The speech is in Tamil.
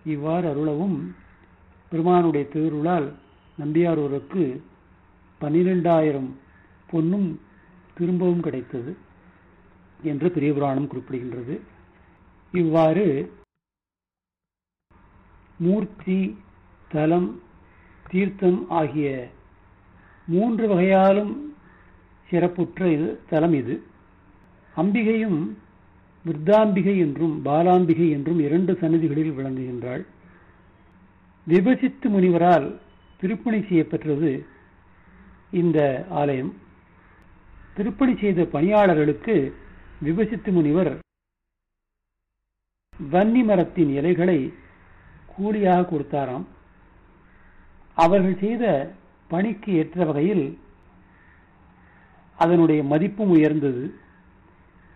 இவ்வாறு அருளவும் பெருமானுடைய திருருளால் நம்பியாரூருக்கு பன்னிரெண்டாயிரம் பொன்னும் திரும்பவும் கிடைத்தது என்று பெரிய புராணம் குறிப்பிடுகின்றது இவ்வாறு மூர்த்தி தலம் தீர்த்தம் ஆகிய மூன்று வகையாலும் சிறப்புற்ற இது தலம் இது அம்பிகையும் விருத்தாம்பிகை என்றும் பாலாம்பிகை என்றும் இரண்டு சன்னதிகளில் விளங்குகின்றாள் விபசித்து முனிவரால் திருப்பணி செய்யப்பெற்றது இந்த ஆலயம் திருப்பணி செய்த பணியாளர்களுக்கு விபசித்து முனிவர் வன்னி மரத்தின் இலைகளை கூலியாக கொடுத்தாராம் அவர்கள் செய்த பணிக்கு ஏற்ற வகையில் அதனுடைய மதிப்பும் உயர்ந்தது